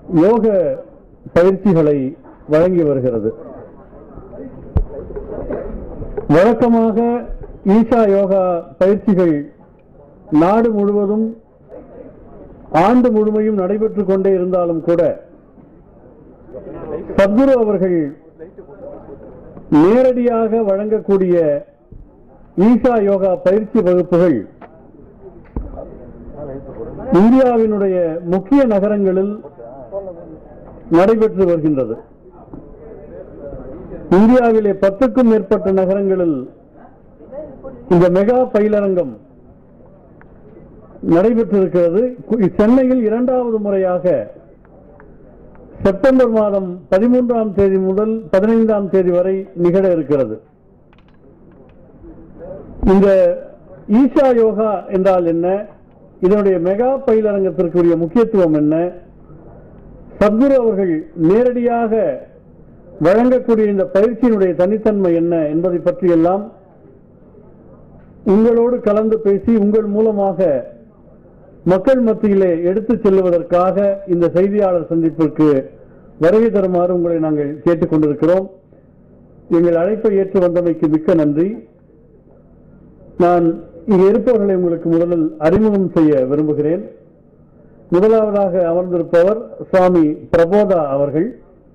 யோக பயிற்சிகளை வழங்கி வருகிறது வழக்கமாக ஈஷா யோகா பயிற்சிகள் நாடு முழுவதும் ஆண்டு முழுமையும் நடைபெற்றுக் கொண்டே இருந்தாலும் கூட சத்குரு அவர்கள் நேரடியாக வழங்கக்கூடிய ஈஷா யோகா பயிற்சி வகுப்புகள் இந்தியாவினுடைய முக்கிய நகரங்களில் நடைபெற்று வருகின்றது இந்தியாவிலே பத்துக்கும் மேற்பட்ட நகரங்களில் இந்த மெகா பயிலரங்கம் நடைபெற்றிருக்கிறது கு- சென்னையில் இரண்டாவது முறையாக செப்டம்பர் மாதம் பதிமூன்றாம் தேதி முதல் பதினைந்தாம் தேதி வரை நிகழ இருக்கிறது இந்த ஈஷா யோகா என்றால் என்ன இதனுடைய மெகா பயிலரங்கத்திற்குரிய முக்கியத்துவம் என்ன சத்குரு அவர்கள் நேரடியாக வழங்கக்கூடிய இந்த பயிற்சியினுடைய தனித்தன்மை என்ன என்பதை பற்றியெல்லாம் உங்களோடு கலந்து பேசி உங்கள் மூலமாக மக்கள் மத்தியிலே எடுத்துச் செல்லுவதற்காக இந்த செய்தியாளர் சந்திப்பிற்கு வருகை தருமாறு உங்களை நாங்கள் கேட்டுக் கொண்டிருக்கிறோம் எங்கள் அழைப்பை ஏற்று வந்தமைக்கு மிக்க நன்றி நான் இங்கே இருப்பவர்களை உங்களுக்கு முதலில் அறிமுகம் செய்ய விரும்புகிறேன் முதலாவதாக அமர்ந்திருப்பவர் சுவாமி பிரபோதா அவர்கள்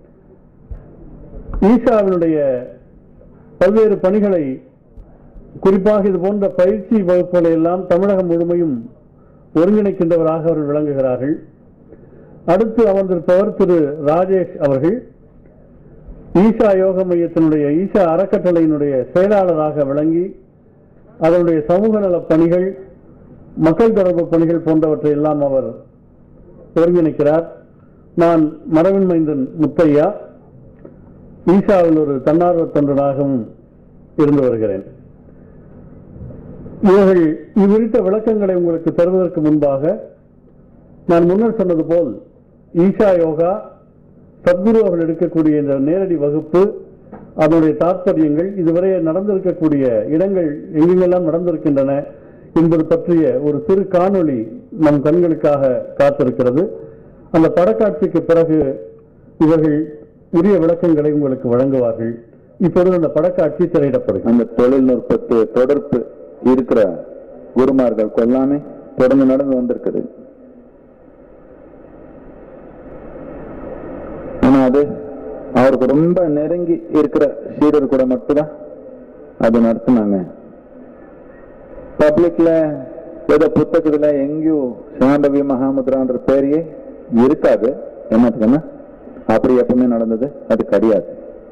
ஈஷாவினுடைய பல்வேறு பணிகளை குறிப்பாக இது போன்ற பயிற்சி வகுப்புகளை எல்லாம் தமிழகம் முழுமையும் ஒருங்கிணைக்கின்றவராக அவர்கள் விளங்குகிறார்கள் அடுத்து அமர்ந்திருப்பவர் திரு ராஜேஷ் அவர்கள் ஈஷா யோக மையத்தினுடைய ஈஷா அறக்கட்டளையினுடைய செயலாளராக விளங்கி அதனுடைய சமூக நலப் பணிகள் மக்கள் தொடர்பு பணிகள் போன்றவற்றை எல்லாம் அவர் ஒருங்கிணைக்கிறார் நான் மரவின் மைந்தன் முத்தையா ஈஷாவில் ஒரு தன்னார்வ தொண்டனாகவும் இருந்து வருகிறேன் இவர்கள் இவ்விருத்த விளக்கங்களை உங்களுக்கு தருவதற்கு முன்பாக நான் முன்னர் சொன்னது போல் ஈஷா யோகா சத்குரு அவர்கள் எடுக்கக்கூடிய இந்த நேரடி வகுப்பு அதனுடைய தாற்பயங்கள் இதுவரை நடந்திருக்கக்கூடிய இடங்கள் எங்கெங்கெல்லாம் நடந்திருக்கின்றன என்பது பற்றிய ஒரு சிறு காணொளி நம் கண்களுக்காக காத்திருக்கிறது அந்த படக்காட்சிக்கு பிறகு இவர்கள் உரிய விளக்கங்களை உங்களுக்கு வழங்குவார்கள் இப்பொழுது அந்த படக்காட்சி திரையிடப்படுகிறது அந்த தொழில்நுட்பத்து தொடர்பு இருக்கிற குருமார்களுக்கு எல்லாமே தொடர்ந்து நடந்து வந்திருக்குது ஆனா அது அவருக்கு ரொம்ப நெருங்கி இருக்கிற சீடர் கூட மட்டும்தான் அது நடத்துனாங்க பப்ளிக்ல ஏதோ புத்தகத்துல எங்கேயும் சாண்டவி மகாமுத்ரான்ற பேரையே இருக்காது என்னத்துக்குன்னா அப்படி எப்பவுமே நடந்தது அது கிடையாது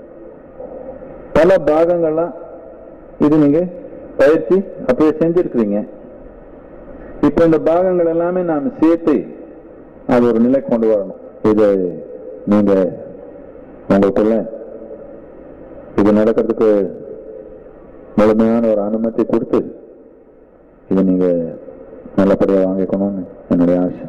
பல பாகங்கள்லாம் இது நீங்க பயிற்சி அப்படியே செஞ்சிருக்கிறீங்க இப்ப இந்த பாகங்கள் எல்லாமே நாம சேர்த்து அது ஒரு நிலை கொண்டு வரணும் இது நீங்க உங்களுக்குள்ள இது நடக்கிறதுக்கு முழுமையான ஒரு அனுமதி கொடுத்து இதை நீங்க நல்லபடியா வாங்கிக்கணும்னு என்னுடைய ஆசை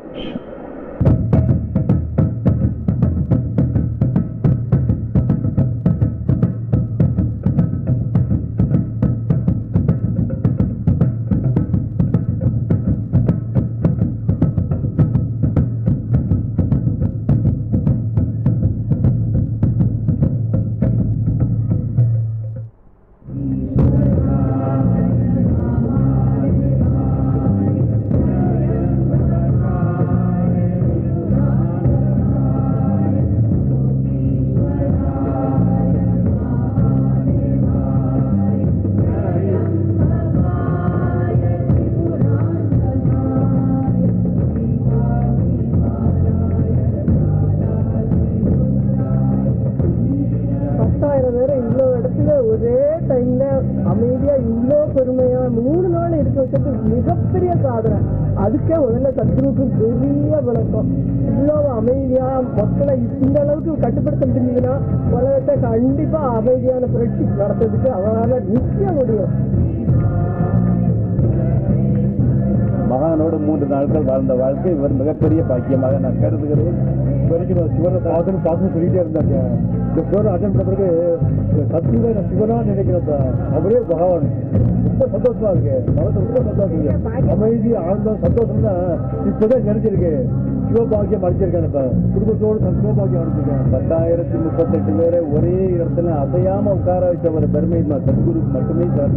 பத்தாயிரம் பேர் இவ்வளோ இடத்துல ஒரே டைம்ல அமைதியா இவ்வளோ பொறுமையா மூணு நாள் இருக்க வச்சது மிகப்பெரிய சாதனை அதுக்கே முதல்ல சத்குருக்கு பெரிய வணக்கம் இவ்வளோ அமைதியா மக்களை இந்த அளவுக்கு கட்டுப்படுத்த முடிஞ்சதுன்னா உலகத்தை கண்டிப்பா அமைதியான புரட்சி நடத்துறதுக்கு அவரால் நிச்சயம் முடியும் மகானோடு மூன்று நாட்கள் வாழ்ந்த வாழ்க்கை இவர் மிகப்பெரிய பாக்கியமாக நான் கருதுகிறேன் இது வரைக்கும் நான் சிவனை பார்க்கணும் பார்க்கணும் சொல்லிட்டே இருந்தாங்க இந்த ப்ரோக்ராம் அட்டன் பண்ண பிறகு சத்குருவை நான் சிவனா நினைக்கிறேன் சார். அவரே பகவான் ரொம்ப சந்தோஷமா இருக்கு மனசு ரொம்ப சந்தோஷம் இருக்கு அமைதி ஆனந்தம் சந்தோஷம் தான் இப்பதான் நினைச்சிருக்கு சிவபாகியம் அடிச்சிருக்கேன் இப்ப குடும்பத்தோடு நான் சிவபாகியம் அடிச்சிருக்கேன் பத்தாயிரத்தி முப்பத்தெட்டு பேரை ஒரே இடத்துல அசையாம உட்கார வச்ச ஒரு பெருமை நான் சத்குருக்கு மட்டுமே சார்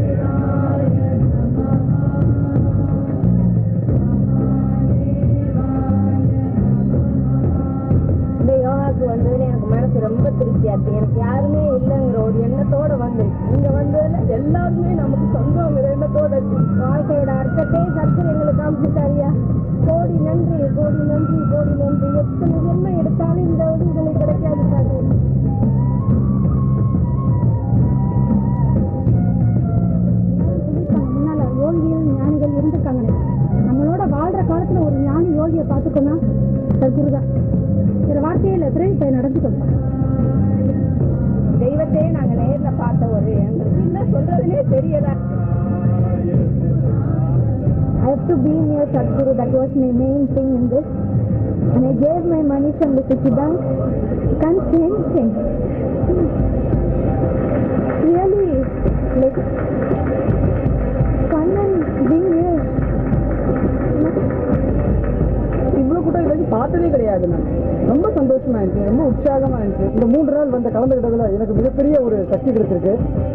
இந்த யோகாக்கு வந்ததுல எனக்கு மனசு ரொம்ப திருப்தியா இருக்கு எனக்கு யாருமே இல்லைங்கிற ஒரு எண்ணத்தோட வந்து இங்க வந்ததுல எல்லாருமே நமக்கு சொந்தங்கிற எண்ணத்தோட இருக்கு வாழ்க்கையோட அர்த்தத்தை சர்க்கரை எங்களுக்கு காமிச்சிட்டாரியா கோடி நன்றி கோடி நன்றி கோடி நன்றி எத்தனை ஜென்மம் எடுத்தாலும் இந்த உதவிகளை கிடைக்காது சார் சொல்லியிருக்காங்க முன்னால யோகிகள் ஞானிகள் இருந்திருக்காங்களே நம்மளோட வாழ்ற காலத்துல ஒரு ஞானி யோகியை பார்த்துக்கோன்னா சத்குரு தான் சில வார்த்தையில பிரேரிப்பை நடந்துக்கணும் தெய்வத்தையே நாங்க நேர்ல பார்த்த ஒரு எங்களுக்கு என்ன சொல்றதுனே தெரியல I have to be near Sadhguru. That was my main thing in this. And I gave my money from the City Bank. Can't say anything. Really, like, fun and being here. இவ்வளவு கூட்டம் இது வரைக்கும் பார்த்ததே கிடையாது நான் ரொம்ப சந்தோஷமா இருந்துச்சு ரொம்ப உற்சாகமா இருந்துச்சு இந்த மூன்று நாள் வந்த கலந்துக்கிட்டதுல எனக்கு மிகப்பெரிய ஒரு சக்தி கிடைச்சிருக்கு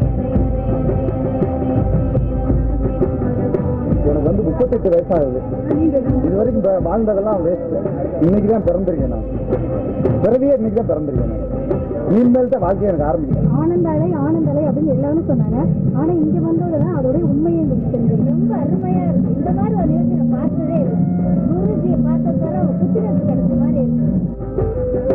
எனக்கு வந்து முப்பத்தெட்டு வயசாகுது இது வரைக்கும் ப- வாழ்ந்ததெல்லாம் வேஸ்ட் இன்னைக்கு தான் பிறந்திருக்கேன் நான் பிறவியே இன்னைக்கு தான் பிறந்திருக்கேன் நான் இனிமேல் தான் வாழ்க்கை எனக்கு ஆரம்பிக்கும் ஆனந்தாலை ஆனந்தாலை அப்படின்னு எல்லாரும் சொன்னாங்க ஆனா இங்க வந்ததுதான் அதோட உண்மையை எங்களுக்கு தெரிஞ்சது ரொம்ப அருமையா இருக்கு இந்த மாதிரி ஒரு நிகழ்ச்சி நான் பார்த்ததே இல்லை குருஜியை பார்த்த தர ஒரு புத்திரத்து கிடைச்ச மாதிரி இருக்கு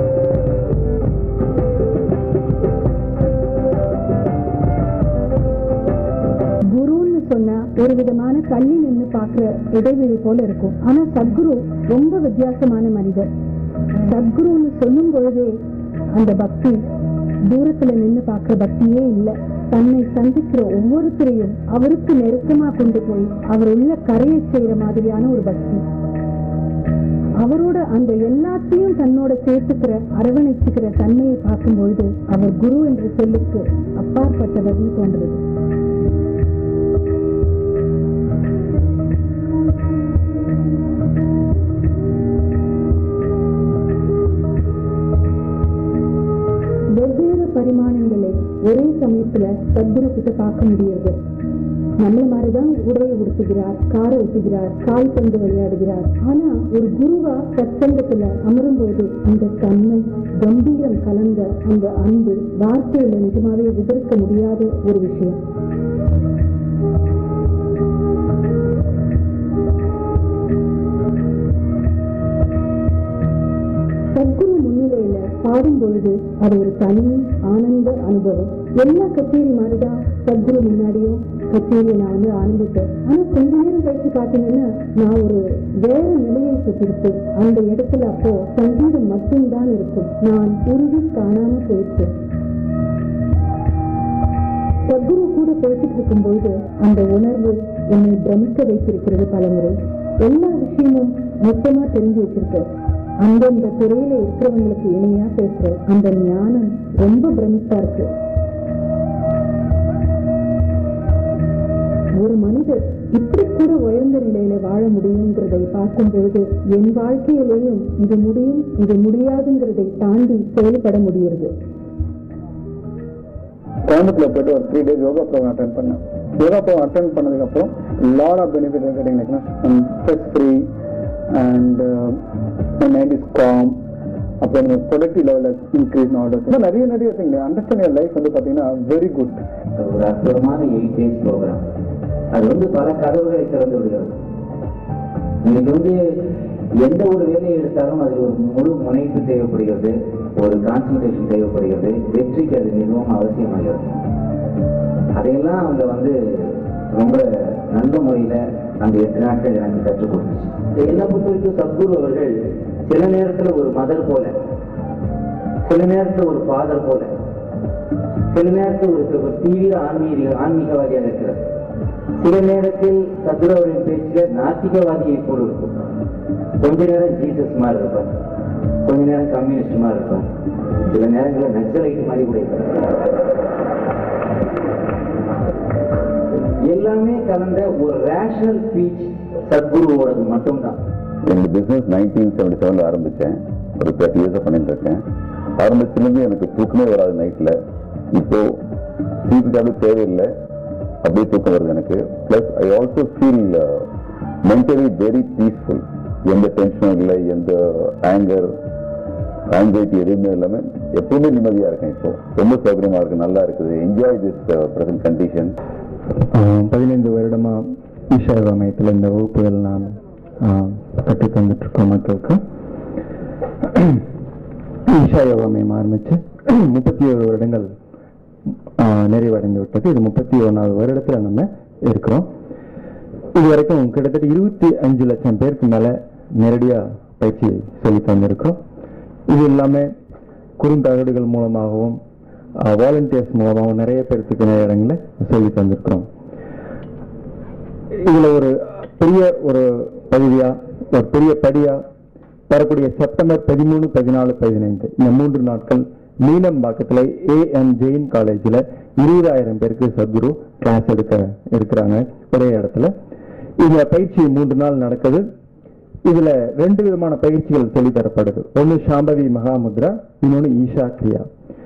குருன்னு சொன்னா ஒரு விதமான தள்ளி நின்று பார்க்கிற இடைவெளி போல இருக்கும் ஆனா சத்குரு ரொம்ப வித்தியாசமான மனிதர் சத்குருன்னு சொல்லும் பொழுதே அந்த பக்தி தூரத்துல நின்று பார்க்கிற பக்தியே இல்லை தன்னை சந்திக்கிற ஒவ்வொருத்தரையும் அவருக்கு நெருக்கமா கொண்டு போய் அவர் உள்ள கரையை செய்யற மாதிரியான ஒரு பக்தி அவரோட அந்த எல்லாத்தையும் தன்னோட சேர்த்துக்கிற அரவணைச்சுக்கிற தன்மையை பார்க்கும்பொழுது அவர் குரு என்ற சொல்லுக்கு அப்பாற்பட்டவர்னு தோன்றுது வெவ்வேறு பரிமாணங்களை ஒரே சமயத்துல சத்குரு கிட்ட பார்க்க முடியுது நம்மள மாதிரிதான் உடையை உடுத்துகிறார் காரை ஓட்டுகிறார் கால்பந்து விளையாடுகிறார் ஆனா ஒரு குருவா சத்சங்கத்துல அமரும் பொழுது அந்த தன்மை கம்பீரம் கலந்த அந்த அன்பு வார்த்தையில நிஜமாவே விவரிக்க முடியாத ஒரு விஷயம் சத்குரு முன்னிலையில பாடும் பொழுது அது ஒரு தனி ஆனந்த அனுபவம் எல்லா கச்சேரி மாதிரிதான் சத்குரு முன்னாடியும் கச்சேரியை நான் வந்து ஆரம்பித்தேன் ஆனா கொஞ்ச நேரம் கழிச்சு பார்த்தீங்கன்னா நான் ஒரு வேற நிலையை பெற்றிருப்பேன் அந்த இடத்துல அப்போ சங்கீதம் மட்டும்தான் இருக்கும் நான் உருவி காணாம போயிட்டேன் சத்குரு கூட பேசிட்டு இருக்கும்பொழுது அந்த உணர்வு என்னை பிரமிக்க வைத்திருக்கிறது பலமுறை எல்லா விஷயமும் மொத்தமா தெரிஞ்சு வச்சிருக்கேன் அந்தந்த துறையில இருக்கிறவங்களுக்கு இணையா பேசுற அந்த ஞானம் ரொம்ப பிரமிப்பா இருக்கு ஒரு மனிதர் இப்படி கூட உயர்ந்த நிலையில வாழ முடியுங்கிறதை பார்க்கும் பொழுது என் வாழ்க்கையிலேயும் இது முடியும் இது முடியாதுங்கிறதை தாண்டி செயல்பட முடியுது கோயம்புத்தூர்ல போயிட்டு ஒரு three days yoga program attend பண்ணேன் யோகா ப்ரோக்ராம் அட்டன் பண்ணதுக்கு அப்புறம் லாட் ஆஃப் பெனிஃபிட் கிடைக்கும் stress free and mind is calm அப்புறம் ப்ரொடக்டிவ் லெவலில் இன்க்ரீஸ் ஆர்டர்ஸ் இன்னும் நிறைய நிறைய திங் அண்டர்ஸ்டாண்டிங் லைஃப் வந்து பார்த்தீங்கன்னா வெரி குட் ஒரு அற்புதமான எயிட் டேஸ் ப்ரோக்ராம் அது வந்து பல கதவுகளை திறந்து விடுகிறது இன்னைக்கு வந்து எந்த ஒரு வேலையை எடுத்தாலும் அதில் ஒரு முழு முனைப்பு தேவைப்படுகிறது ஒரு கான்சன்ட்ரேஷன் தேவைப்படுகிறது வெற்றிக்கு அது மிகவும் அவசியமாகிறது அதையெல்லாம் அவங்க வந்து ரொம்ப நல்ல முறையில் அந்த எட்டு நாட்கள் எனக்கு கற்றுக் கொடுத்துச்சு இதை என்னை பொறுத்த வரைக்கும் சத்குரு அவர்கள் சில நேரத்தில் ஒரு மதர் போல சில நேரத்தில் ஒரு ஃபாதர் போல சில நேரத்தில் ஒரு ஒரு தீவிர ஆன்மீக ஆன்மீகவாதியாக இருக்கிறார் சில நேரத்தில் சத்குரு அவரின் பேச்சுல நாத்திகவாதியை போல் இருக்கும் கொஞ்ச நேரம் ஜீசஸ் மாதிரி இருப்பார் கொஞ்ச நேரம் கம்யூனிஸ்ட் மாதிரி இருப்பார் சில நேரங்களில் நக்சலைட் மாதிரி கூட இருப்பார் எல்லாமே கலந்த ஒரு ரேஷனல் ஸ்பீச் சத்குருவோடது மட்டும்தான் என்னோட பிஸ்னஸ் நைன்டீன் செவன்டி செவனில் ஆரம்பித்தேன் ஒரு தேர்ட்டி இயர்ஸாக பண்ணிட்டு இருக்கேன் ஆரம்பிச்சிலேருந்து எனக்கு தூக்கமே வராது நைட்டில் இப்போ ஸ்லீப் டேப்லெட் தேவையில்லை அப்படியே தூக்கம் வருது எனக்கு plus I also feel mentally very peaceful எந்த டென்ஷனும் இல்லை எந்த ஆங்கர் ஆங்ஸைட்டி எதுவுமே இல்லாமல் எப்பவுமே நிம்மதியாக இருக்கேன் இப்போ ரொம்ப சௌகரியமாக இருக்கு நல்லா இருக்குது enjoy this present condition ah பதினைந்து வருடமா ஈஷா யோகா மையத்தில் இந்த வகுப்புகள் நான் கற்று தந்துட்டு இருக்கோம் மக்களுக்கு ஈஷா யோகா மையம் ஆரம்பிச்சு முப்பத்தி ஏழு வருடங்கள் ஆஹ் நிறைவடைந்து விட்டது இது முப்பத்தி ஒன்றாவது வருடத்துல நம்ம இருக்கிறோம் இது வரைக்கும் கிட்டத்தட்ட இருபத்தி அஞ்சு லட்சம் பேருக்கு மேல நேரடியா பயிற்சி சொல்லி தந்திருக்கிறோம் இது இல்லாம குறுந்தகடுகள் மூலமாகவும் வாலண்டியர்ஸ் மூலமாகவும் நிறைய பேருக்கு நிறைய இடங்களை சொல்லி தந்திருக்கிறோம் இதுல ஒரு பெரிய ஒரு பகுதியா ஒரு பெரிய படியா வரக்கூடிய செப்டம்பர் பதிமூணு பதினாலு பதினைந்து இந்த மூன்று நாட்கள் மீனம்பாக்கத்துல ஏஎம் ஜெயின் காலேஜ்ல இருபதாயிரம் பேருக்கு சத்குரு கிளாஸ் எடுக்க இருக்கிறாங்க ஒரே இடத்துல இந்த பயிற்சி மூன்று நாள் நடக்குது இதுல ரெண்டு விதமான பயிற்சிகள் சொல்லித் தரப்படுது ஒன்னு சாம்பவி மகாமுத்ரா இன்னொன்னு ஈஷா கிரியா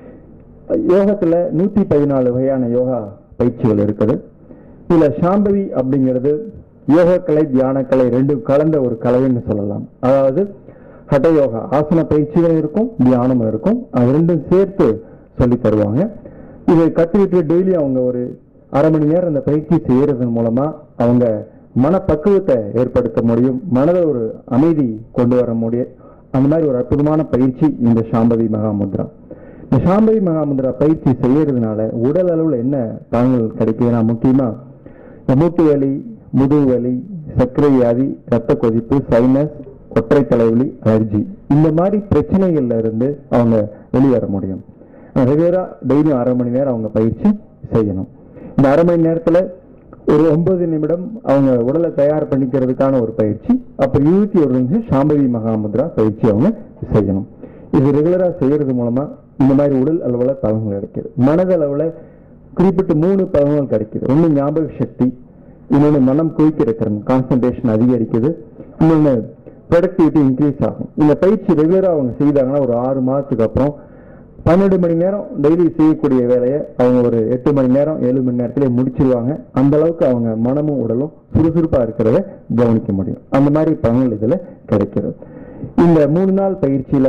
யோகத்துல நூத்தி பதினாலு வகையான யோகா பயிற்சிகள் இருக்குது இதுல சாம்பவி அப்படிங்கிறது யோகக்கலை தியானக்கலை ரெண்டும் கலந்த ஒரு கலைன்னு சொல்லலாம் அதாவது ஹட யோகா ஆசன பயிற்சிகளும் இருக்கும் தியானமும் இருக்கும் அது ரெண்டும் சேர்த்து சொல்லி தருவாங்க இதை கத்துக்கிட்டு டெய்லி அவங்க ஒரு அரை மணி நேரம் அந்த பயிற்சி செய்யறதன் மூலமா அவங்க மனப்பக்குவத்தை ஏற்படுத்த முடியும் மனதை ஒரு அமைதி கொண்டு வர முடியும் அந்த மாதிரி ஒரு அற்புதமான பயிற்சி இந்த சாம்பவி மகாமுத்ரா இந்த சாம்பவி மகாமுத்ரா பயிற்சி செய்யறதுனால உடல் அளவுல என்ன பலன்கள் கிடைக்குதுன்னா முக்கியமா இந்த மூட்டு வலி முதுகு வலி சர்க்கரை வியாதி ரத்த கொதிப்பு சைனஸ் ஒற்றை தலைவலி அலர்ஜி இந்த மாதிரி பிரச்சனைகள்ல இருந்து அவங்க வெளிவர முடியும் ரெகுலரா டெய்லியும் அரை மணி நேரம் அவங்க பயிற்சி செய்யணும் இந்த அரை மணி நேரத்துல ஒரு ஒன்பது நிமிடம் அவங்க உடலை தயார் பண்ணிக்கிறதுக்கான ஒரு பயிற்சி அப்புறம் இருபத்தி ஒரு நிமிஷம் சாம்பவி மகாமுத்ரா பயிற்சி அவங்க செய்யணும் இது ரெகுலரா செய்யறது மூலமா இந்த மாதிரி உடல் அளவுல பலன்கள் கிடைக்குது மனதளவுல குறிப்பிட்ட மூணு பலன்கள் கிடைக்குது ஒண்ணு ஞாபக சக்தி இன்னொன்னு மனம் குவிக்கிறக்கிறன் கான்சன்ட்ரேஷன் அதிகரிக்குது இன்னொன்னு ப்ரொடக்டிவிட்டி இன்க்ரீஸ் ஆகும் இந்த பயிற்சி ரெகுலரா அவங்க செய்தாங்கன்னா ஒரு ஆறு மாசத்துக்கு அப்புறம் பன்னெண்டு மணி நேரம் டெய்லி செய்யக்கூடிய வேலையை அவங்க ஒரு எட்டு மணி நேரம் ஏழு மணி நேரத்திலே முடிச்சிருவாங்க அந்த அளவுக்கு அவங்க மனமும் உடலும் சுறுசுறுப்பா இருக்கிறத கவனிக்க முடியும் அந்த மாதிரி பலன்கள் இதுல கிடைக்கிறது இந்த மூணு நாள் பயிற்சியில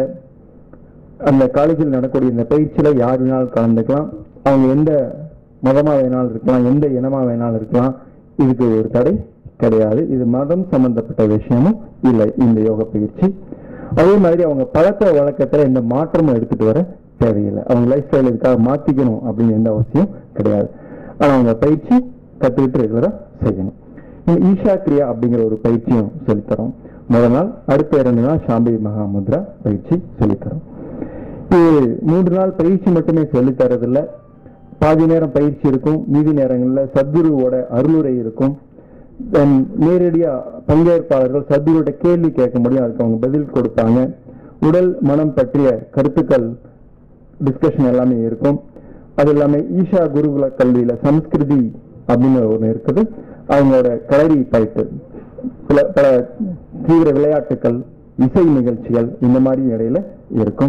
அந்த காலேஜில் நடக்கக்கூடிய இந்த பயிற்சியில யார் வேணாலும் கலந்துக்கலாம் அவங்க எந்த மதமா வேணாலும் இருக்கலாம் எந்த இனமா வேணாலும் இருக்கலாம் இதுக்கு ஒரு தடை கிடையாது இது மதம் சம்பந்தப்பட்ட விஷயமும் இல்லை இந்த யோக பயிற்சி அதே மாதிரி அவங்க பழக்க வழக்கத்துல எந்த மாற்றமும் எடுத்துட்டு வர தேவையில்லை அவங்க லைஃப் ஸ்டைல் இதுக்காக மாத்திக்கணும் அப்படின்னு எந்த அவசியம் கிடையாது ஆனா அவங்க பயிற்சி கத்துக்கிட்டு ரெகுலரா செய்யணும் இந்த ஈஷா கிரியா அப்படிங்கிற ஒரு பயிற்சியும் சொல்லித்தரோம் முதல் நாள் அடுத்த இரண்டு நாள் சாம்பி மகாமுத்ரா பயிற்சி சொல்லித்தரோம் இது மூன்று நாள் பயிற்சி மட்டுமே சொல்லித் தரதில்ல பாதி நேரம் பயிற்சி இருக்கும் மீதி நேரங்கள்ல சத்குருவோட அருளுரை இருக்கும் Then நேரடியா பங்கேற்பாளர்கள் சத்குருவோட கேள்வி கேட்க முடியும் அதுக்கு அவங்க பதில் கொடுப்பாங்க உடல் மனம் பற்றிய கருத்துக்கள் டிஸ்கஷன் எல்லாமே இருக்கும் அது இல்லாம ஈஷா குருகுல கல்வியில சம்ஸ்கிருதி அப்படின்னு ஒண்ணு இருக்குது அவங்களோட கலரி பயிட்டு பல பல தீவிர விளையாட்டுகள் இசை நிகழ்ச்சிகள் இந்த மாதிரி இடையில இருக்கும்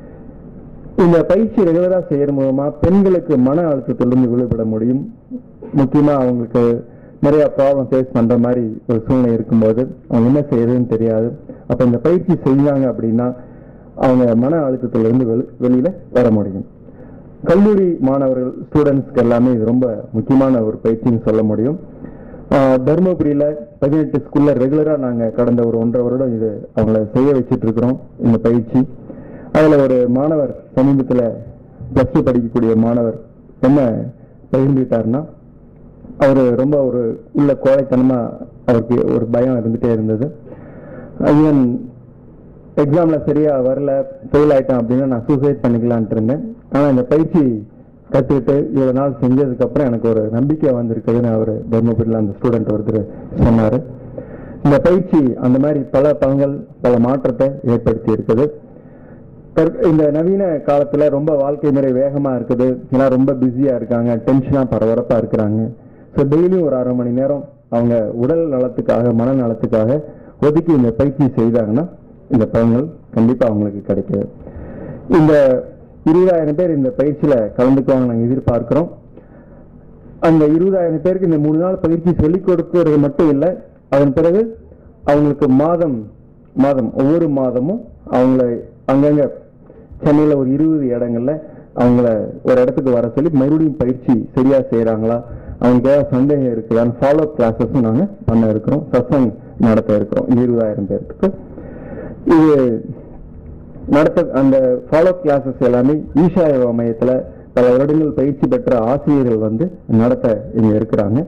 இந்த பயிற்சி ரெகுலரா செய்யறது மூலமா பெண்களுக்கு மன அழுத்தத்திலிருந்து விடுபட முடியும் முக்கியமா அவங்களுக்கு நிறைய ப்ராப்ளம் ஃபேஸ் பண்ற மாதிரி ஒரு சூழ்நிலை இருக்கும்போது அவங்க என்ன செய்யறதுன்னு தெரியாது அப்ப இந்த பயிற்சி செஞ்சாங்க அப்படின்னா அவங்க மன அழுத்தத்திலிருந்து வெளி- வெளியில வர முடியும் கல்லூரி மாணவர்கள் ஸ்டூடெண்ட்ஸ்க்கு எல்லாமே இது ரொம்ப முக்கியமான ஒரு பயிற்சின்னு சொல்ல முடியும் ஆஹ் தருமபுரியில பதினெட்டு ஸ்கூல்ல ரெகுலரா நாங்க கடந்த ஒரு ஒன்றரை வருடம் இது அவங்கள செய்ய வச்சிட்டு இருக்கிறோம் இந்த பயிற்சி அதுல ஒரு மாணவர் சமீபத்துல பிளஸ் டூ படிக்கக்கூடிய மாணவர் என்ன பகிர்ந்துட்டாருன்னா அவரு ரொம்ப ஒரு உள்ள கோழைத்தனமா அவருக்கு ஒரு பயம் இருந்துட்டே இருந்தது ஈவன் எக்ஸாம்ல சரியா வரல ஃபெயில் ஆயிட்டேன் அப்படின்னா நான் சூசைட் பண்ணிக்கலான்ட்டு இருந்தேன் ஆனா இந்த பயிற்சி கத்துக்கிட்டு இவ்வளவு நாள் செஞ்சதுக்கு அப்புறம் எனக்கு ஒரு நம்பிக்கை வந்திருக்குதுன்னு அவர் தர்மபுரியில் அந்த ஸ்டூடெண்ட் ஒருத்தர் சொன்னாரு இந்த பயிற்சி அந்த மாதிரி பல பலன்கள் பல மாற்றத்தை ஏற்படுத்தி இருக்குது தற்- இந்த நவீன காலத்துல ரொம்ப வாழ்க்கை முறை வேகமா இருக்குது எல்லாம் ரொம்ப பிஸியா இருக்காங்க டென்ஷனா பரபரப்பா இருக்கிறாங்க ஸோ டெய்லியும் ஒரு அரை மணி நேரம் அவங்க உடல் நலத்துக்காக மன நலத்துக்காக ஒதுக்கி இந்த பயிற்சி செய்தாங்கன்னா இந்த பலன்கள் கண்டிப்பா அவங்களுக்கு கிடைக்குது இந்த இருபதாயிரம் பேர் இந்த பயிற்சியில கலந்துக்குவாங்க நாங்கள் எதிர்பார்க்கிறோம் அந்த இருபதாயிரம் பேருக்கு இந்த மூணு நாள் பயிற்சி சொல்லிக் கொடுக்கிறது மட்டும் இல்லை அதன் பிறகு அவங்களுக்கு மாதம் மாதம் ஒவ்வொரு மாதமும் அவங்கள அங்கங்க சென்னையில ஒரு இருபது இடங்கள்ல அவங்கள ஒரு இடத்துக்கு வர சொல்லி மறுபடியும் பயிற்சி சரியா செய்றாங்களா அவங்களுக்கு ஏதாவது சந்தேகம் இருக்குதான்னு ஃபாலோ கிளாஸஸும் நாங்க பண்ண இருக்கிறோம் சத்சங் நடத்த இருக்கிறோம் இந்த இருபதாயிரம் பேருக்கு இது நடத்த அந்த ஃபாலோ கிளாஸஸ் எல்லாமே ஈஷா யோகா மையத்துல பல வருடங்கள் பயிற்சி பெற்ற ஆசிரியர்கள் வந்து நடத்த இங்க இருக்கிறாங்க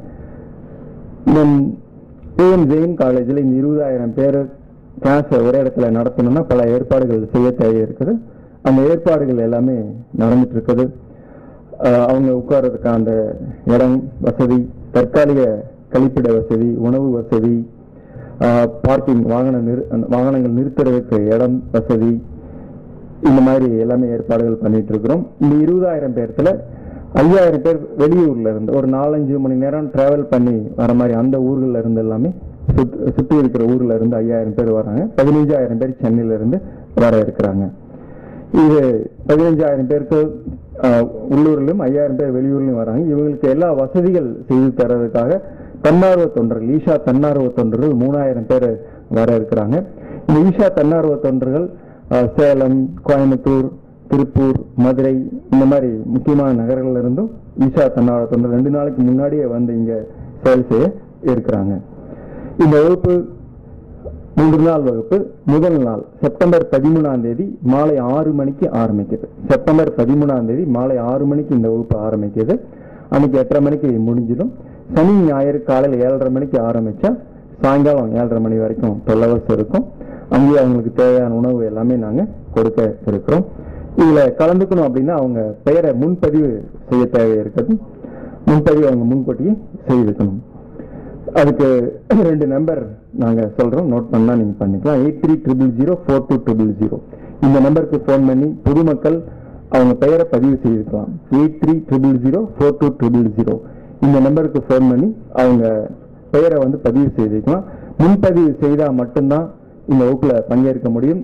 பிஎம் ஜெயின் காலேஜில் இந்த இருபதாயிரம் பேர் கிளாஸ் ஒரே இடத்துல நடத்தணும்னா பல ஏற்பாடுகள் செய்ய தேவை இருக்குது அந்த ஏற்பாடுகள் எல்லாமே நடந்துட்டு இருக்குது அஹ் அவங்க உட்கார்றதுக்கு அந்த இடம் வசதி தற்காலிக கழிப்பிட வசதி உணவு வசதி பார்க்கிங் வாகன நிறு வாகனங்கள் நிறுத்துறதுக்கு இடம் வசதி இந்த மாதிரி எல்லாமே ஏற்பாடுகள் பண்ணிட்டு இருக்கிறோம் இந்த இருபதாயிரம் பேர்த்துல ஐயாயிரம் பேர் வெளியூர்ல இருந்து ஒரு நாலஞ்சு மணி நேரம் டிராவல் பண்ணி வர மாதிரி அந்த ஊர்கள்ல இருந்து எல்லாமே சுத்- சுத்தி இருக்கிற ஊர்ல இருந்து ஐயாயிரம் பேர் வராங்க பதினஞ்சாயிரம் பேர் சென்னையில இருந்து வர இருக்கிறாங்க இது பதினஞ்சாயிரம் பேருக்கு ஆஹ், உள்ளூர்லயும் ஐயாயிரம் பேர் வெளியூர்லயும் வராங்க இவங்களுக்கு எல்லா வசதிகள் செய்து தர்றதுக்காக தன்னார்வ தொண்டர்கள் ஈஷா தன்னார்வ தொண்டர்கள் மூணாயிரம் பேர் வர இருக்கிறாங்க இந்த ஈஷா தன்னார்வ தொண்டர்கள் ஆஹ், சேலம் கோயம்புத்தூர் திருப்பூர் மதுரை இந்த மாதிரி முக்கியமான நகரங்கள்ல இருந்தும் ஈஷா தன்னார்வ தொண்டர் ரெண்டு நாளைக்கு முன்னாடியே வந்து இங்க செயல் செய்ய இருக்கிறாங்க இந்த வகுப்பு மூன்று நாள் வகுப்பு முதல் நாள் செப்டம்பர் பதிமூணாம் தேதி மாலை ஆறு மணிக்கு ஆரம்பிக்குது செப்டம்பர் பதிமூணாம் தேதி மாலை ஆறு மணிக்கு இந்த வகுப்பு ஆரம்பிக்குது அன்னைக்கு எட்டரை மணிக்கு முடிஞ்சிடும் சனி ஞாயிறு காலையில் ஏழரை மணிக்கு ஆரம்பிச்சா சாயங்காலம் ஏழரை மணி வரைக்கும் டுவெல் ஹவர்ஸ் இருக்கும் அங்கேயே அவங்களுக்கு தேவையான உணவு எல்லாமே நாங்க கொடுக்க இருக்கிறோம் இதுல கலந்துக்கணும் அப்படின்னா அவங்க பெயரை முன்பதிவு செய்ய தேவை இருக்குது முன்பதிவு அவங்க முன்கூட்டியே செய்திருக்கணும் அதுக்கு ரெண்டு நம்பர் நாங்க சொல்றோம் நோட் பண்ணா நீங்க பண்ணிக்கலாம் eight three triple zero four two triple zero இந்த நம்பருக்கு ஃபோன் பண்ணி பொதுமக்கள் அவங்க பெயரை பதிவு செய்திருக்கலாம் eight three triple zero four two triple zero இந்த நம்பருக்கு ஃபோன் பண்ணி அவங்க பெயரை வந்து பதிவு செய்திருக்கலாம் முன்பதிவு செய்தா மட்டும்தான் இந்த வகுப்புல பங்கேற்க முடியும்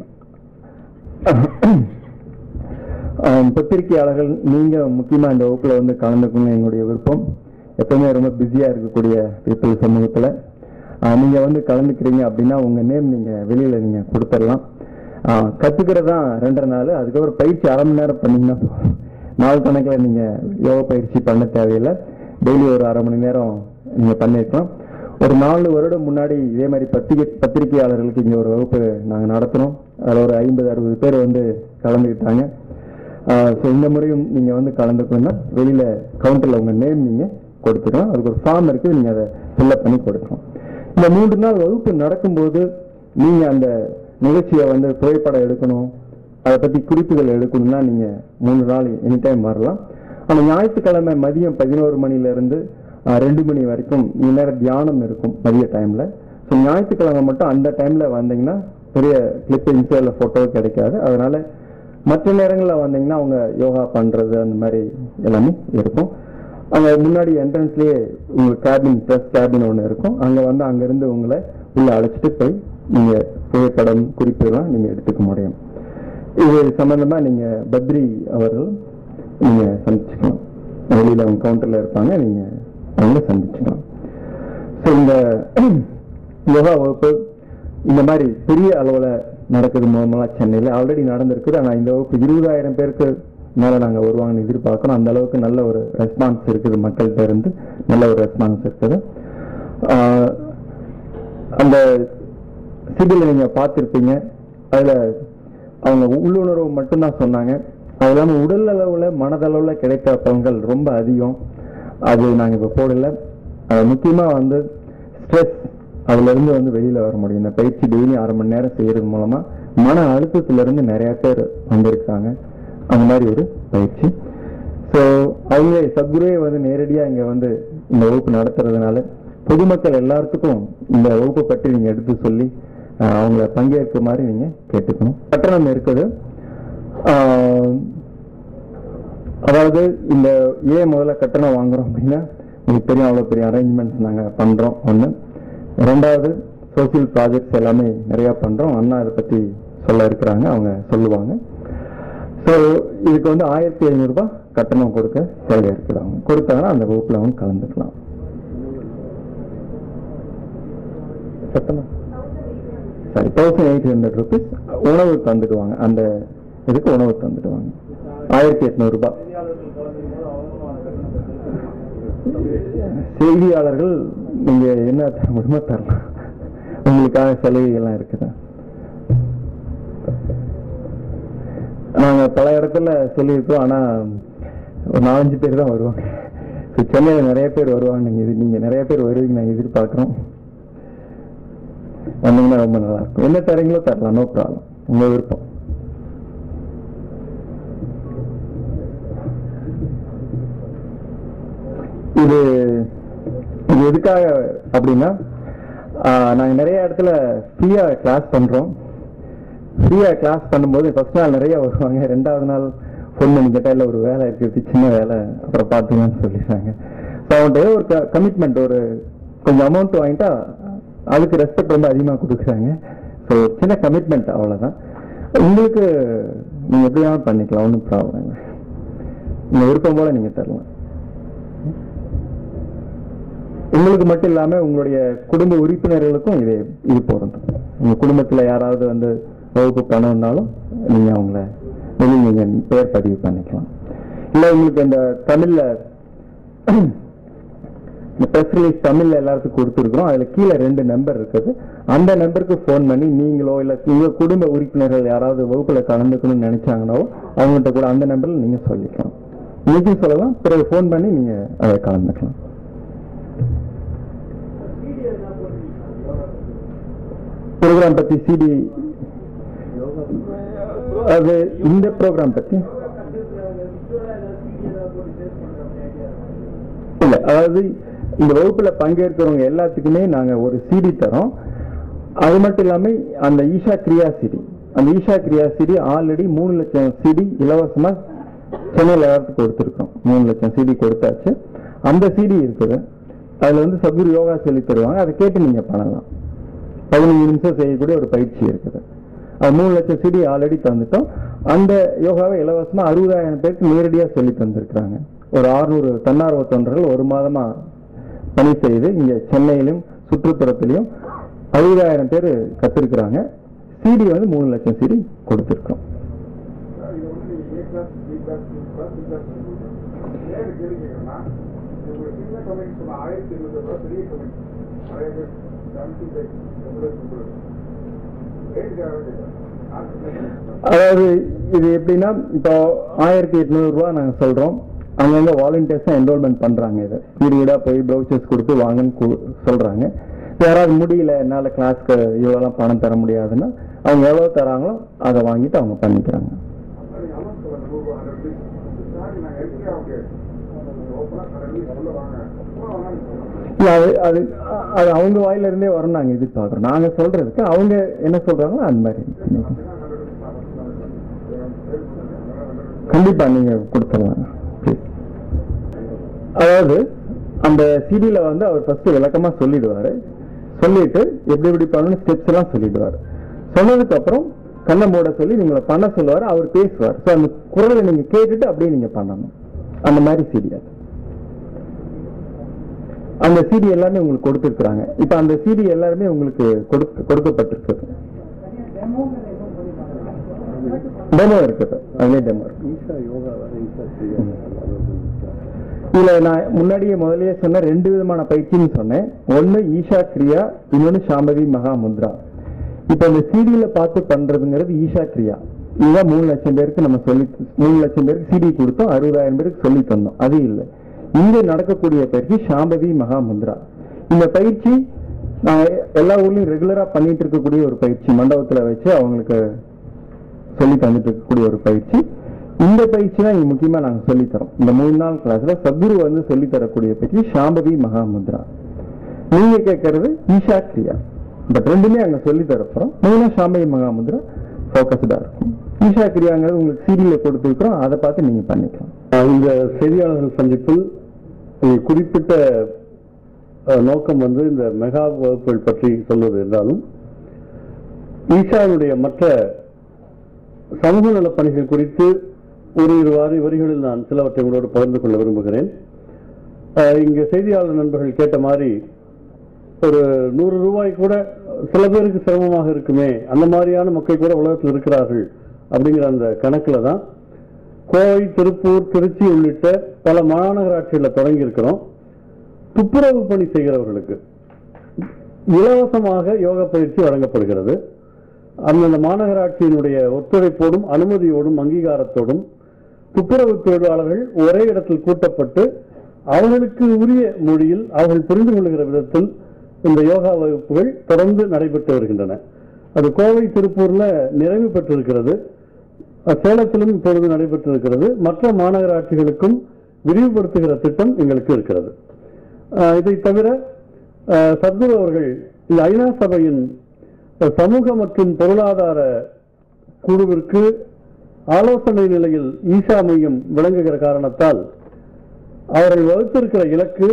ஆம், பத்திரிகையாளர்கள் நீங்க முக்கியமா இந்த வகுப்புல வந்து கலந்துக்கணும் எங்களுடைய விருப்பம் எப்பவுமே ரொம்ப பிஸியா இருக்கக்கூடிய பீப்புள் சமூகத்துல ஆ, நீங்க வந்து கலந்துக்கிறீங்க அப்படின்னா உங்க நேம் நீங்க வெளியில நீங்க கொடுத்துடலாம் ஆ, கத்துக்கிறதா ரெண்டரை நாள் அதுக்கப்புறம் பயிற்சி அரை மணி நேரம் பண்ணீங்கன்னா போதும். நாள் கணக்குல நீங்க யோகா பயிற்சி பண்ண தேவையில்லை டெய்லி ஒரு அரை மணி நேரம் நீங்க பண்ணிருக்கலாம் ஒரு நாலு வருடம் முன்னாடி இதே மாதிரி பத்திரிகை பத்திரிகையாளர்களுக்கு இங்க ஒரு வகுப்பு நாங்க நடத்தினோம் அதுல ஒரு ஐம்பது அறுபது பேர் வந்து கலந்துக்கிட்டாங்க ஸோ இந்த முறையும் நீங்க வந்து கலந்துக்கணும்னா வெளியில கவுண்டர்ல உங்க நேம் நீங்க கொடுத்துக்கலாம் அதுக்கு ஒரு ஃபார்ம் இருக்கு நீங்க அதை ஃபில்அப் பண்ணி கொடுக்கலாம் இந்த மூன்று நாள் வகுப்பு நடக்கும்போது நீங்க அந்த நிகழ்ச்சியை வந்து புகைப்படம் எடுக்கணும் அதை பத்தி குறிப்புகள் எடுக்கணும்னா நீங்க மூணு நாள் எனி டைம் வரலாம் ஆனா ஞாயிற்றுக்கிழமை மதியம் பதினோரு மணில இருந்து ஆஹ், ரெண்டு மணி வரைக்கும் இந்த நேரம் தியானம் இருக்கும் மதிய டைம்ல ஸோ ஞாயிற்றுக்கிழமை மட்டும் அந்த டைம்ல வந்தீங்கன்னா பெரிய கிளிப் இன்ஸ்டால போட்டோ கிடைக்காது அதனால மற்ற நேரங்களில் வந்தீங்கன்னா அவங்க யோகா பண்றது அந்த மாதிரி எல்லாமே இருக்கும் அங்க முன்னாடி என்ட்ரன்ஸ்லயே உங்களுக்கு கேபின் ப்ரெஸ் கேபின் ஒன்று இருக்கும் அங்க வந்து அங்கிருந்து உங்களை உள்ள அழைச்சிட்டு போய் நீங்க புகைப்படம் குறிப்புலாம் நீங்க எடுத்துக்க முடியும் இது சம்பந்தமா நீங்க பத்ரி அவர்கள் நீங்க சந்திச்சுக்கலாம் வெளியில அவங்க கவுண்டர்ல இருப்பாங்க நீங்க அவங்கள சந்திச்சுக்கலாம் ஸோ இந்த யோகா வகுப்பு இந்த மாதிரி பெரிய அளவுல நடக்குது முதல்ல சென்னையில ஆல்ரெடி நடந்திருக்குது ஆனா இந்த வகுப்பு இருபதாயிரம் பேருக்கு மேல நாங்க வருவாங்கன்னு எதிர்பார்க்கிறோம் அந்த அளவுக்கு நல்ல ஒரு ரெஸ்பான்ஸ் இருக்குது மக்கள்கிட்ட இருந்து நல்ல ஒரு ரெஸ்பான்ஸ் இருக்குது ஆஹ் அந்த சிபில நீங்க பார்த்திருப்பீங்க அதுல அவங்க உள்ளுணர்வு மட்டும்தான் சொன்னாங்க அது இல்லாம உடல் அளவுல மனதளவுல கிடைத்த பலன்கள் ரொம்ப அதிகம் அது நாங்க இப்ப போடல அது முக்கியமா வந்து ஸ்ட்ரெஸ் அதுல இருந்து வந்து வெளியில வர முடியும் இந்த பயிற்சி டெய்லி அரை மணி நேரம் செய்யறது மூலமா மன அழுத்தத்துல இருந்து நிறைய பேர் வந்திருக்காங்க அந்த மாதிரி ஒரு பயிற்சி ஸோ அவங்க சத்குருவே வந்து நேரடியா இங்க வந்து இந்த வகுப்பு நடத்துறதுனால பொதுமக்கள் எல்லாத்துக்கும் இந்த வகுப்பை பற்றி நீங்க எடுத்து சொல்லி அஹ், அவங்கள பங்கேற்க மாதிரி நீங்க கேட்டுக்கணும் கட்டணம் இருக்குது ஆஹ், அதாவது இந்த ஏன் முதல்ல கட்டணம் வாங்குறோம் அப்படின்னா உங்களுக்கு தெரியும் அவ்வளோ பெரிய அரேஞ்ச்மெண்ட்ஸ் நாங்கள் பண்ணுறோம் ஒன்று ரெண்டாவது சோசியல் ப்ராஜெக்ட்ஸ் எல்லாமே நிறைய பண்றோம் அண்ணா இதை பத்தி சொல்ல இருக்கிறாங்க அவங்க சொல்லுவாங்க ஸோ இதுக்கு வந்து ஆயிரத்தி ஐநூறுரூபா கட்டணம் கொடுக்க தேவை இருக்குது அவங்க கொடுத்தாங்கன்னா அந்த வகுப்புல அவங்க கலந்துக்கலாம் சட்டமா sorry thousand eight hundred rupees உணவு தந்துடுவாங்க அந்த இதுக்கு உணவு தந்துடுவாங்க ஆயிரத்தி எட்நூறுபா செய்தியாளர்கள் நீங்க என்ன தர முடியுமோ தரலாம் உங்களுக்காக சலுகைகள்லாம் இருக்குதா நாங்க பல இடத்துல சொல்லியிருக்கோம் ஆனா ஒரு நாலஞ்சு பேர் தான் வருவாங்க So, சென்னையில நிறைய பேர் வருவாங்க நீங்க இது- நீங்க நிறைய பேர் வருவீங்க நான் எதிர்பார்க்கிறோம் வந்தீங்கன்னா ரொம்ப நல்லா இருக்கும் என்ன தரீங்களோ தரலாம் நோ ப்ராப்ளம் உங்க விருப்பம் இது இது எதுக்காக அப்படின்னா ஆஹ், நாங்க நிறைய இடத்துல ஃப்ரீயா கிளாஸ் பண்றோம் ஃப்ரீயா கிளாஸ் பண்ணும்போது ஃபர்ஸ்ட் நாள் நிறைய வருவாங்க ரெண்டாவது நாள் ஃபோன் பண்ணி கேட்டா இல்ல ஒரு வேலை இருக்கு சின்ன வேலை அப்புறம் பார்த்துக்கலாம்னு சொல்லிடுறாங்க ஸோ அவன்கிட்ட ஏதோ ஒரு கமிட்மெண்ட் ஒரு கொஞ்சம் அமௌண்ட் வாங்கிட்டா அதுக்கு ரெஸ்பெக்ட் ரொம்ப அதிகமாக கொடுக்குறாங்க ஸோ சின்ன கமிட்மெண்ட் அவ்வளோதான் உங்களுக்கு நீங்க எப்படி வேணாலும் பண்ணிக்கலாம் ஒன்றும் ப்ராப்ளம் இல்லை உங்க விருப்பம் போல நீங்க தரலாம் உங்களுக்கு மட்டும் இல்லாம உங்களுடைய குடும்ப உறுப்பினர்களுக்கும் இது இது பொருந்தும் உங்க குடும்பத்துல யாராவது வந்து வகுப்பு பண்ணணும்னாலும் நீங்க அவங்கள வெளியே நீங்க பேர் பதிவு பண்ணிக்கலாம் இல்ல உங்களுக்கு இந்த தமிழ்ல இந்த ப்ரெஸ் ரிலீஸ் தமிழ்ல எல்லாத்துக்கும் கொடுத்துருக்குறோம் அதுல கீழே ரெண்டு நம்பர் இருக்குது அந்த நம்பருக்கு ஃபோன் பண்ணி நீங்களோ இல்ல உங்க குடும்ப உறுப்பினர்கள் யாராவது வகுப்புல கலந்துக்கணும்னு நினைச்சாங்கனாவோ அவங்கள்ட்ட கூட அந்த நம்பர்ல நீங்க சொல்லிக்கலாம் இன்னைக்கும் சொல்லலாம் பிறகு ஃபோன் பண்ணி நீங்க அதை கலந்துக்கலாம் ப்ரோக்ராம் பத்தி சிடி அது இந்த ப்ரோக்ராம் பத்தி இல்ல அதாவது இந்த வகுப்புல பங்கேற்கிறவங்க எல்லாத்துக்குமே நாங்க ஒரு சிடி தரோம் அது மட்டும் இல்லாம அந்த ஈஷா கிரியா சிடி அந்த ஈஷா கிரியா சிடி ஆல்ரெடி மூணு லட்சம் சிடி இலவசமா சென்னையில் எல்லாத்துக்கும் கொடுத்துருக்கோம் மூணு லட்சம் சிடி கொடுத்தாச்சு அந்த சிடி இருக்குது அதுல வந்து சத்குரு யோகா சொல்லி தருவாங்க அதை கேட்டு நீங்க பண்ணலாம் பதினஞ்சு நிமிஷம் செய்யக்கூடிய ஒரு பயிற்சி இருக்குது அது மூணு லட்சம் சிடி ஆல்ரெடி தந்துட்டோம் அந்த யோகாவை இலவசமா அறுபதாயிரம் பேருக்கு நேரடியா சொல்லி தந்திருக்கிறாங்க ஒரு ஆறுநூறு தன்னார்வ தொண்டர்கள் ஒரு மாதமா பணி செய்து இங்க சென்னையிலும் சுற்றுப்புறத்திலையும் அறுபதாயிரம் பேர் கத்திருக்கிறாங்க சிடி வந்து மூணு லட்சம் சிடி கொடுத்துருக்கோம் அதாவது இது எப்படின்னா இப்போ ஆயிரத்தி எட்நூறு ரூபா நாங்க சொல்றோம் அங்கங்க வாலண்டியர்ஸ் என்ரோல்மெண்ட் பண்றாங்க இதை பீரியடா போய் ப்ரௌச்சர்ஸ் கொடுத்து வாங்கன்னு கு- சொல்றாங்க யாராவது முடியல என்னால கிளாஸ்க்கு இவ்வளோலாம் பணம் தர முடியாதுன்னா அவங்க எவ்வளவு தராங்களோ அதை வாங்கிட்டு அவங்க பண்ணிக்கிறாங்க இல்ல, அது அது அது அவங்க வாயில இருந்தே வரும் நாங்க எதிர்பார்க்கிறோம் நாங்க சொல்றதுக்கு அவங்க என்ன சொல்றாங்களோ அந்த மாதிரி கண்டிப்பா நீங்க கொடுத்துடலாம் Please. அதாவது அந்த சிடியில வந்து அவர் ஃபர்ஸ்ட் விளக்கமா சொல்லிடுவாரு சொல்லிட்டு எப்படி எப்படி பண்ணணும் ஸ்டெப்ஸ் எல்லாம் சொல்லிடுவாரு சொன்னதுக்கு அப்புறம் கண்ணை மூட சொல்லி நீங்களை பண்ண சொல்லுவாரு அவர் பேசுவார் ஸோ அந்த குரலை நீங்க கேட்டுட்டு அப்படியே நீங்க பண்ணணும் அந்த மாதிரி சிடி அது அந்த சிடி எல்லாமே உங்களுக்கு கொடுத்துருக்குறாங்க இப்ப அந்த சிடி எல்லாருமே உங்களுக்கு கொடுக்க- கொடுக்கப்பட்டிருக்குது டெமோ இருக்குது அதுலேயே டெமோ இருக்கு இதுல நான் முன்னாடியே முதல்லயே சொன்ன ரெண்டு விதமான பயிற்சின்னு சொன்னேன் ஒண்ணு ஈஷா கிரியா இன்னொன்னு சாம்பவி மகா முத்ரா இப்ப இந்த சிடியில பார்த்து பண்றதுங்கிறது ஈஷா கிரியா இதுதான் மூணு லட்சம் பேருக்கு நம்ம சொல்லி மூணு லட்சம் பேருக்கு சிடி கொடுத்தோம் அறுபதாயிரம் பேருக்கு சொல்லி தந்தோம் அது இல்லை இங்க நடக்கக்கூடிய பயிற்சி சாம்பவி மகா முத்ரா இந்த பயிற்சி நான் எல்லா ஊர்லயும் ரெகுலரா பண்ணிட்டு இருக்கக்கூடிய ஒரு பயிற்சி மண்டபத்துல வச்சு அவங்களுக்கு சொல்லி தந்துட்டு இருக்கக்கூடிய ஒரு பயிற்சி இந்த பயிற்சி தான் இங்க முக்கியமா நாங்க சொல்லித் தரோம் இந்த மூணு நாள் கிளாஸ்ல சத்குரு வந்து சொல்லி தரக்கூடிய பயிற்சி சாம்பவி மகாமுத்ரா நீங்க கேட்கறது ஈஷா கிரியா பட் ரெண்டுமே அங்க சொல்லி தரப்போறோம் மெயினா சாம்பவி மகாமுத்ரா ஃபோக்கஸ்டா இருக்கும் ஈஷா கிரியாங்கிறது உங்களுக்கு சீரியல கொடுத்துருக்கிறோம் அதை பார்த்து நீங்க பண்ணிக்கலாம் இந்த செய்தியாளர்கள் சந்திப்பில் ஒரு குறிப்பிட்ட அஹ், நோக்கம் வந்து இந்த மெகா வகுப்புகள் பற்றி சொல்வது என்றாலும் ஈஷாவுடைய மற்ற சமூக நலப் பணிகள் குறித்து ஒரு இரு வாரி வரிகளில் நான் சிலவற்றை உங்களோடு பகிர்ந்து கொள்ள விரும்புகிறேன் அஹ், இங்கே செய்தியாளர் நண்பர்கள் கேட்ட மாதிரி ஒரு நூறு ரூபாய் கூட சில பேருக்கு சிரமமாக இருக்குமே அந்த மாதிரியான மக்கள் கூட உலகத்தில் இருக்கிறார்கள் அப்படிங்கிற அந்த கணக்குல தான் கோவை திருப்பூர் திருச்சி உள்ளிட்ட பல மாநகராட்சிகளில் தொடங்கி இருக்கிறோம் துப்புரவு பணி செய்கிறவர்களுக்கு இலவசமாக யோகா பயிற்சி வழங்கப்படுகிறது அந்தந்த மாநகராட்சியினுடைய ஒத்துழைப்போடும் அனுமதியோடும் அங்கீகாரத்தோடும் துப்புரவு தொழிலாளர்கள் ஒரே இடத்தில் கூட்டப்பட்டு அவர்களுக்கு உரிய மொழியில் அவர்கள் புரிந்து கொள்கிற விதத்தில் இந்த யோகா வகுப்புகள் தொடர்ந்து நடைபெற்று வருகின்றன அது கோவை திருப்பூர்ல நிறைவு பெற்றிருக்கிறது அஹ் சேலத்திலும் இப்பொழுது நடைபெற்றிருக்கிறது மற்ற மாநகராட்சிகளுக்கும் விரிவுபடுத்துகிற திட்டம் எங்களுக்கு இருக்கிறது அஹ் இதை தவிர அஹ் சத்குரு அவர்கள் இந்த ஐநா சபையின் சமூக மற்றும் பொருளாதார குழுவிற்கு ஆலோசனை நிலையில் ஈஷா மையம் விளங்குகிற காரணத்தால் அவர்கள் வகுத்திருக்கிற இலக்கு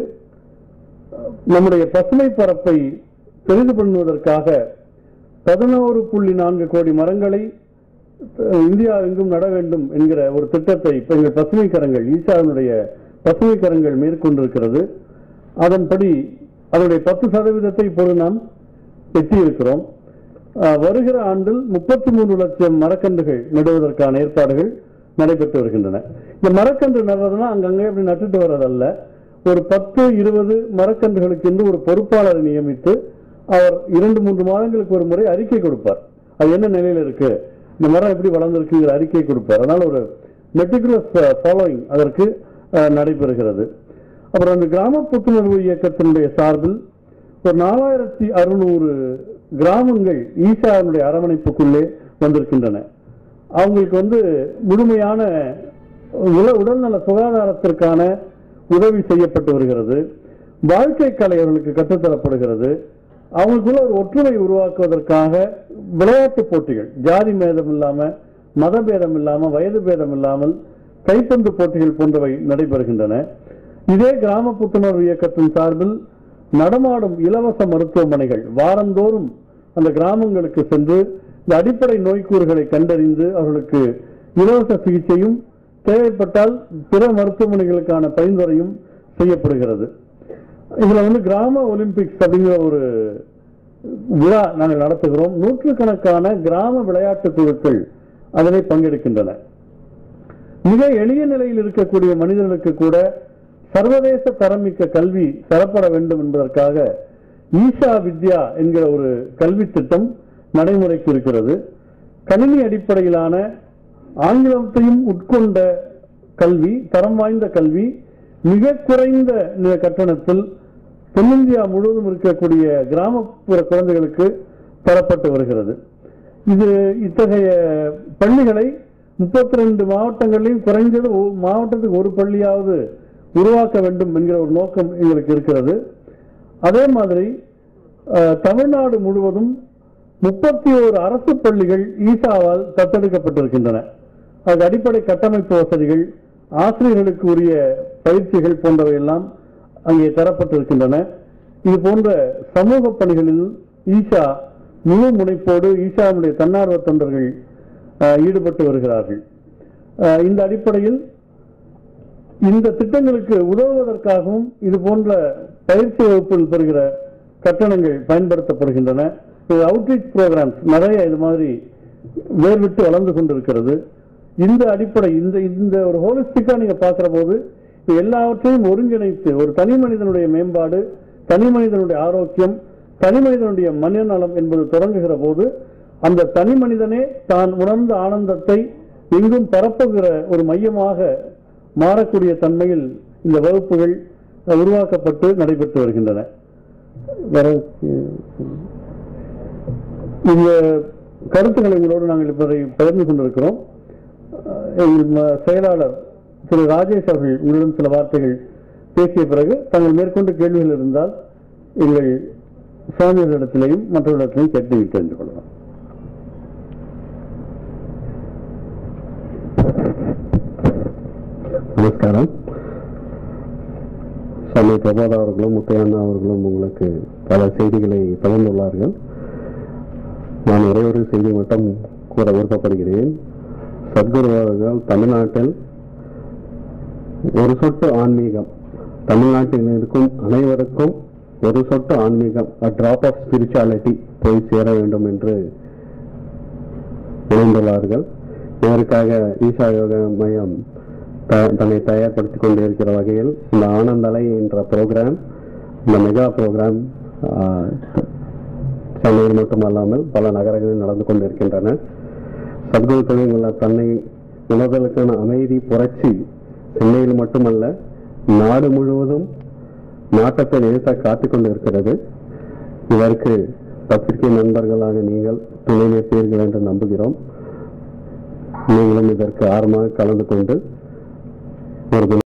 நம்முடைய பசுமை பரப்பை பெரிது பண்ணுவதற்காக பதினோரு புள்ளி நான்கு கோடி மரங்களை அஹ், இந்தியா எங்கும் நட வேண்டும் என்கிற ஒரு திட்டத்தை இப்ப எங்கள் பசுமை கரங்கள் ஈஷாவினுடைய பசுமை கரங்கள் மேற்கொண்டிருக்கிறது அதன்படி அதனுடைய பத்து சதவீதத்தை இப்பொழுது நாம் எட்டியிருக்கிறோம் அஹ், வருகிற ஆண்டில் முப்பத்தி மூன்று லட்சம் மரக்கன்றுகள் நடுவதற்கான ஏற்பாடுகள் நடைபெற்று வருகின்றன இந்த மரக்கன்று நடுறதுனா அங்கங்கே அப்படி நட்டுட்டு வர்றதல்ல ஒரு பத்து இருபது மரக்கன்றுகளுக்கு என்று ஒரு பொறுப்பாளரை நியமித்து அவர் இரண்டு மூன்று மாதங்களுக்கு ஒரு முறை அறிக்கை கொடுப்பார் அது என்ன நிலையில இருக்கு இந்த மரம் எப்படி வளர்ந்திருக்குங்கிற அறிக்கை கொடுப்பார் அதனால ஒரு மெட்டிகுலஸ் ஃபாலோயிங் அதற்கு அஹ், நடைபெறுகிறது அப்புறம் அந்த கிராம புத்துணர்வு இயக்கத்தினுடைய சார்பில் ஒரு நாலாயிரத்தி அறுநூறு கிராமங்கள் ஈஷாவினுடைய அரவணைப்புக்குள்ளே வந்திருக்கின்றன அவங்களுக்கு வந்து முழுமையான உல உடல்நல சுகாதாரத்திற்கான உதவி செய்யப்பட்டு வருகிறது வாழ்க்கை கலை அவர்களுக்கு கற்றுத்தரப்படுகிறது அவங்களுக்குள்ள ஒரு ஒற்றுமை உருவாக்குவதற்காக விளையாட்டு போட்டிகள் ஜாதி பேதம் இல்லாம மத பேதம் இல்லாம வயது பேதம் இல்லாமல் கைப்பந்து போட்டிகள் போன்றவை நடைபெறுகின்றன இதே கிராம புத்துணர்வு இயக்கத்தின் சார்பில் நடமாடும் இலவச மருத்துவமனைகள் வாரந்தோறும் அந்த கிராமங்களுக்கு சென்று இந்த அடிப்படை நோய்க்கூறுகளை கண்டறிந்து அவர்களுக்கு இலவச சிகிச்சையும் தேவைப்பட்டால் பிற மருத்துவமனைகளுக்கான பரிந்துரையும் செய்யப்படுகிறது இதுல வந்து கிராம ஒலிம்பிக்ஸ் அப்படிங்கிற ஒரு விழா நாங்கள் நடத்துகிறோம் நூற்றுக்கணக்கான கிராம விளையாட்டு குழுக்கள் அதில் பங்கெடுக்கின்றன மிக எளிய நிலையில் இருக்கக்கூடிய மனிதர்களுக்கு கூட சர்வதேச தரமிக்க கல்வி தரப்பட வேண்டும் என்பதற்காக ஈஷா வித்யா என்கிற ஒரு கல்வி திட்டம் நடைமுறைக்கு இருக்கிறது கணினி அடிப்படையிலான ஆங்கிலத்தையும் உட்கொண்ட கல்வி தரம் வாய்ந்த கல்வி மிக குறைந்த நி- கட்டணத்தில் தென்னிந்தியா முழுவதும் இருக்கக்கூடிய கிராமப்புற குழந்தைகளுக்கு தரப்பட்டு வருகிறது இது இத்தகைய பள்ளிகளை முப்பத்தி ரெண்டு மாவட்டங்களிலும் குறைந்தது ஒ- மாவட்டத்துக்கு ஒரு பள்ளியாவது உருவாக்க வேண்டும் என்கிற ஒரு நோக்கம் எங்களுக்கு இருக்கிறது அதே மாதிரி அஹ், தமிழ்நாடு முழுவதும் முப்பத்தி ஓரு அரசு பள்ளிகள் ஈசாவால் தத்தெடுக்கப்பட்டிருக்கின்றன அதுக்கு அடிப்படை கட்டமைப்பு வசதிகள் ஆசிரியர்களுக்கு உரிய பயிற்சிகள் போன்றவை எல்லாம் அங்கே தரப்பட்டிருக்கின்றன இது போன்ற சமூக பணிகளில் ஈஷா முழு முனைப்போடு ஈஷாவுடைய தன்னார்வ தொண்டர்கள் அஹ், ஈடுபட்டு வருகிறார்கள் அஹ், இந்த அடிப்படையில் இந்த திட்டங்களுக்கு உதவுவதற்காகவும் இது போன்ற பயிற்சி வகுப்பில் பெறுகிற கட்டணங்கள் பயன்படுத்தப்படுகின்றன அவுட்ரீச் ப்ரோக்ராம்ஸ் நிறைய இது மாதிரி வேர்விட்டு வளர்ந்து கொண்டிருக்கிறது இந்த அடிப்படை இந்த இந்த ஒரு ஹோலிஸ்டிக்கா நீங்க பார்க்கிற போது இது எல்லாவற்றையும் ஒருங்கிணைத்து ஒரு தனி மனிதனுடைய மேம்பாடு தனி மனிதனுடைய ஆரோக்கியம் தனி மனிதனுடைய மனநலம் என்பது தொடங்குகிற போது அந்த தனி மனிதனே தான் உணர்ந்த ஆனந்தத்தை எங்கும் பரப்புகிற ஒரு மையமாக மாறக்கூடிய தன்மையில் இந்த வகுப்புகள் அஹ், உருவாக்கப்பட்டு நடைபெற்று வருகின்றன வேற அஹ், இந்த கருத்துக்களை உங்களோடு நாங்கள் இப்போதை பகிர்ந்து கொண்டிருக்கிறோம் அஹ், எங்கள் ம- செயலாளர் திரு ராஜேஷ் அவர்கள் உங்களிடம் சில வார்த்தைகள் பேசிய பிறகு தாங்கள் மேற்கொண்டு கேள்விகள் இருந்தால் எங்கள் சுவாமிகளிடத்திலையும் மற்றவர்களிடத்திலையும் கேட்டு தெரிந்து கொள்ளலாம் நமஸ்காரம் சுவாமி பிரபோதா அவர்களும் முத்தையண்ணா அவர்களும் உங்களுக்கு பல செய்திகளை பகிர்ந்துள்ளார்கள் நான் ஒரே ஒரு செய்தி மட்டும் கூற விருப்பப்படுகிறேன் சத்குரு அவர்கள் தமிழ்நாட்டில் ஒரு சொட்டு ஆன்மீகம் தமிழ்நாட்டில் இருக்கும் அனைவருக்கும் ஒரு சொட்டு ஆன்மீகம் டிராப் ஆஃப் ஸ்பிரிச்சுவாலிட்டி போய் சேர வேண்டும் என்று இணைந்துள்ளார்கள் இதற்காக ஈஷா யோக மையம் த- தன்னை தயார்படுத்திக் கொண்டிருக்கிற வகையில் இந்த ஆனந்தலை என்ற ப்ரோக்ராம் இந்த மெகா ப்ரோக்ராம் சென்னையில் மட்டுமல்லாமல் பல நகரங்களில் நடந்து கொண்டிருக்கின்றன சத்குரு தொழில் தன்னை உணர்தலுக்கான அமைதி புரட்சி சென்னையில் மட்டுமல்ல நாடு முழுவதும் நாட்டத்தை நிறுத்த காத்துக் கொண்டிருக்கிறது இதற்கு பத்திரிகை நண்பர்களாக நீங்கள் துணை நிற்பீர்கள் என்று நம்புகிறோம் நீங்களும் இதற்கு ஆர்வமாக கலந்து கொண்டு ஒரு